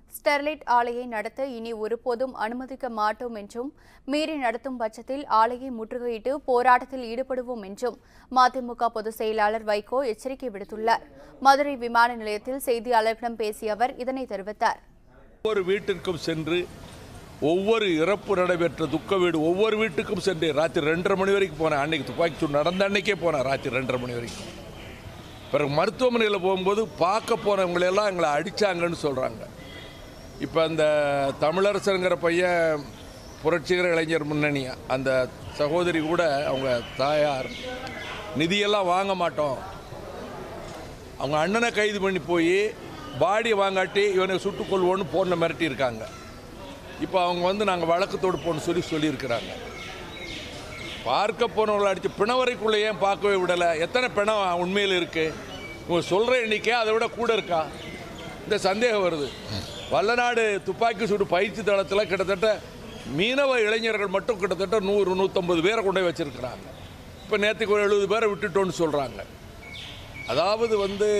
Sterlite ஆலையை நடத்த இனி ஒருபோதும் அனுமதிக்க மாட்டோம் என்றும் மீறி நடத்தும் பட்சத்தில் ஆலையை முற்றுகையிட்டு போராட்டத்தில் ஈடுபடுவோம் என்றும் மதிமுக பொதுச் செயலாளர் வைகோ எச்சரிக்கை விடுத்துள்ளார் மதுரை விமான நிலையத்தில் செய்தியாளர்களிடம் பேசிய அவர் இதனை தெரிவித்தார் ஒவ்வொரு வீட்டிற்கும் சென்று ஒவ்வொரு இறப்பு நடைபெற்ற துக்க வீடு ஒவ்வொரு வீட்டுக்கும் சென்று ராத்திரி ரெண்டரை மணி வரைக்கும் போனேன் அன்னைக்கு துப்பாக்கி சூடு நடந்த அன்னைக்கே போனேன் ராத்திரி ரெண்டரை மணி வரைக்கும் பிறகு மருத்துவமனையில் போகும்போது பார்க்க போனவங்களெல்லாம் எங்களை அடித்தாங்கன்னு சொல்கிறாங்க இப்போ அந்த தமிழரசருங்கிற பையன் புரட்சிகர இளைஞர் முன்னணி அந்த சகோதரி கூட அவங்க தாயார் நிதியெல்லாம் வாங்க மாட்டோம் அவங்க அண்ணனை கைது பண்ணி போய் பாடியை வாங்காட்டி இவனை சுட்டுக் கொள்வோன்னு போன மிரட்டியிருக்காங்க இப்போ அவங்க வந்து நாங்கள் வழக்கு தொடுப்போம்னு சொல்லி சொல்லியிருக்கிறாங்க பார்க்க போனவங்களை அடித்து பிணவரைக்குள்ளே ஏன் பார்க்கவே விடலை எத்தனை பிணம் உண்மையில் இருக்குது இவங்க சொல்கிற எண்ணிக்கை அதை விட கூட இருக்கா இந்த சந்தேகம் வருது வல்லநாடு துப்பாக்கி சூடு பயிற்சி தளத்தில் கிட்டத்தட்ட மீனவ இளைஞர்கள் மட்டும் கிட்டத்தட்ட நூறு நூற்றம்பது பேரை கொண்டு போய் வச்சுருக்கிறாங்க இப்போ நேற்றுக்கு ஒரு எழுபது பேரை விட்டுட்டோன்னு சொல்கிறாங்க அதாவது வந்து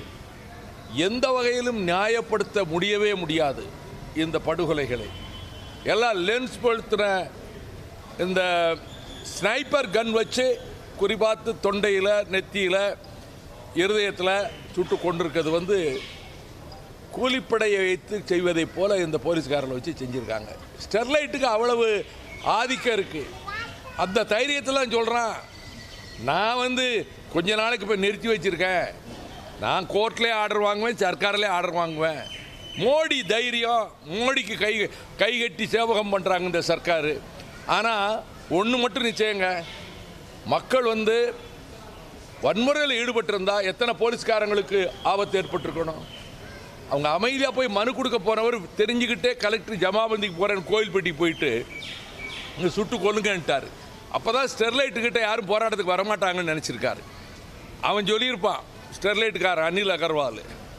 எந்த வகையிலும் நியாயப்படுத்த முடியவே முடியாது இந்த படுகொலைகளை எல்லாம் லென்ஸ் படுத்தின இந்த ஸ்னைப்பர் கன் வச்சு குறிபார்த்து தொண்டையில் நெத்தியில் இருதயத்தில் சுட்டு கொண்டிருக்கிறது வந்து கூலிப்படையை வைத்து செய்வதைப் போல இந்த போலீஸ்காரர்களை வச்சு செஞ்சுருக்காங்க ஸ்டெர்லைட்டுக்கு அவ்வளவு ஆதிக்கம் இருக்குது அந்த தைரியத்தெல்லாம் சொல்கிறான் நான் வந்து கொஞ்ச நாளைக்கு இப்போ நிறுத்தி வச்சுருக்கேன் நான் கோர்ட்லேயே ஆர்டர் வாங்குவேன் சர்க்கார்லேயே ஆர்டர் வாங்குவேன் மோடி தைரியம் மோடிக்கு கை கை கட்டி சேவகம் பண்ணுறாங்க இந்த சர்க்கார் ஆனால் ஒன்று மட்டும் நிச்சயங்க மக்கள் வந்து வன்முறையில் ஈடுபட்டிருந்தா எத்தனை போலீஸ்காரங்களுக்கு ஆபத்து ஏற்பட்டிருக்கணும் அவங்க அமைதியாக போய் மனு கொடுக்க போனவர் தெரிஞ்சுக்கிட்டே கலெக்டர் ஜமாபந்திக்கு போகிறேன்னு கோயில்பட்டி போயிட்டு இங்கே சுட்டு கொல்லுங்கன்ட்டார் அப்போ தான் ஸ்டெர்லைட்டுக்கிட்ட யாரும் போராட்டத்துக்கு வரமாட்டாங்கன்னு நினச்சிருக்காரு அவன் சொல்லியிருப்பான் ஸ்டெர்லைட்டுக்காரன் அனில் அகர்வால்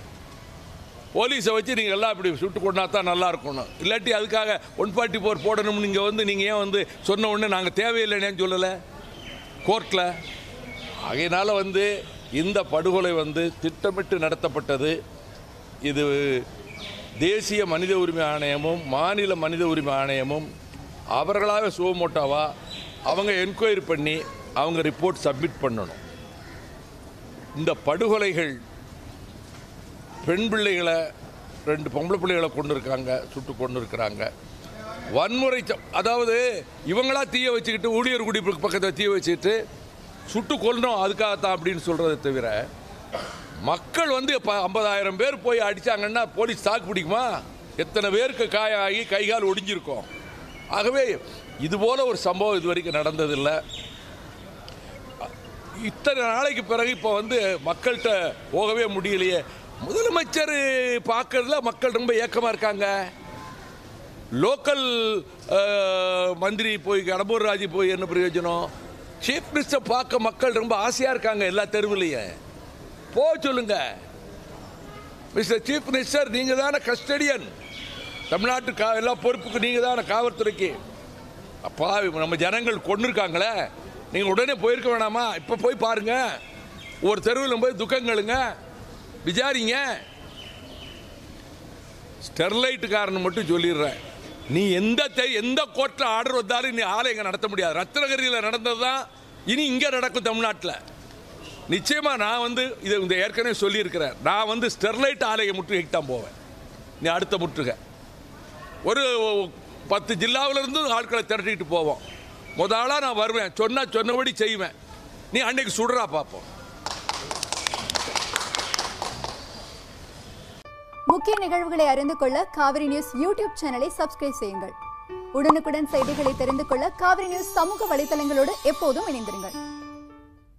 போலீஸை வச்சு நீங்கள் எல்லாம் இப்படி சுட்டு கொண்டா தான் நல்லா இருக்கணும் இல்லாட்டி அதுக்காக ஒன் ஃபார்ட்டி ஃபோர் போடணும்னு நீங்கள் வந்து நீங்கள் ஏன் வந்து சொன்ன உடனே நாங்கள் தேவையில்லைன்னு சொல்லலை கோர்ட்டில் ஆகையினால வந்து இந்த படுகொலை வந்து திட்டமிட்டு நடத்தப்பட்டது இது தேசிய மனித உரிமை ஆணையமும் மாநில மனித உரிமை ஆணையமும் அவர்களாக சுவமோட்டாவா அவங்க என்கொயரி பண்ணி அவங்க ரிப்போர்ட் சப்மிட் பண்ணணும் இந்த படுகொலைகள் பெண் பிள்ளைகளை ரெண்டு பொம்பளை பிள்ளைகளை கொண்டு இருக்காங்க சுட்டு கொண்டு இருக்கிறாங்க வன்முறை ச- அதாவது இவங்களா தீய வச்சுக்கிட்டு ஊழியர் குடி பக்கத்தில் தீய வச்சுக்கிட்டு சுட்டு கொல்லணும் அதுக்காகத்தான் அப்படின்னு சொல்கிறத தவிர மக்கள் வந்து இப்போ ஐம்பதாயிரம் பேர் போய் அடித்தாங்கன்னா போலீஸ் தாக்கு பிடிக்குமா எத்தனை பேருக்கு காயம் ஆகி கை கால் ஒடிஞ்சிருக்கும் ஆகவே இதுபோல் ஒரு சம்பவம் இது வரைக்கும் நடந்ததில்லை இத்தனை நாளைக்கு பிறகு இப்போ வந்து மக்கள்கிட்ட போகவே முடியலையே முதலமைச்சர் பார்க்கறதுல மக்கள் ரொம்ப ஏக்கமாக இருக்காங்க லோக்கல் அஹ், மந்திரி போய் கடம்பூர் ராஜி போய் என்ன பிரயோஜனம் சீஃப் மினிஸ்டர் பார்க்க மக்கள் ரொம்ப ஆசையாக இருக்காங்க எல்லா தெருவுலையும் போ சொல்லுங்க மிஸ்டர் சீஃப் மினிஸ்டர் நீங்கள் தானே கஸ்டடியன் தமிழ்நாட்டு கா எல்லா பொறுப்புக்கு நீங்கள் தானே காவல்துறைக்கு அப்பா நம்ம ஜனங்கள் கொண்டிருக்காங்களே நீங்கள் உடனே போயிருக்க வேணாமா இப்போ போய் பாருங்க ஒரு தெருவில் போய் துக்கங்களுங்க விசாரிங்க ஸ்டெர்லைட்டுக்காரன் மட்டும் சொல்லிடுறேன் நீ எந்த தெ- எந்த கோர்ட்டில் ஆர்டர் வந்தாலும் நீ ஆலை இங்கே நடத்த முடியாது ரத்னகிரியில் நடந்தது தான் இனி இங்கே நடக்கும் தமிழ்நாட்டில் நிச்சயமாக நான் வந்து இதை இந்த ஏற்கனவே சொல்லியிருக்கிறேன் நான் வந்து ஸ்டெர்லைட் ஆலையை முற்றுகைக்கு தான் போவேன் நீ அடுத்த முற்றுகை ஒரு பத்து ஜில்லாவுல இருந்து ஆட்களை திரட்டிட்டு போவோம் முத ஆளா நான் வருவேன் சொன்னா சொன்னபடி செய்வேன் நீ அன்னைக்கு சுடுறா பார்ப்போம் முக்கிய நிகழ்வுகளை அறிந்து கொள்ள காவிரி நியூஸ் யூடியூப் சேனலை சப்ஸ்கிரைப் செய்யுங்கள் உடனுக்குடன் செய்திகளை தெரிந்து கொள்ள காவிரி நியூஸ் சமூக வலைதளங்களோடு எப்போதும் இணைந்திருங்கள்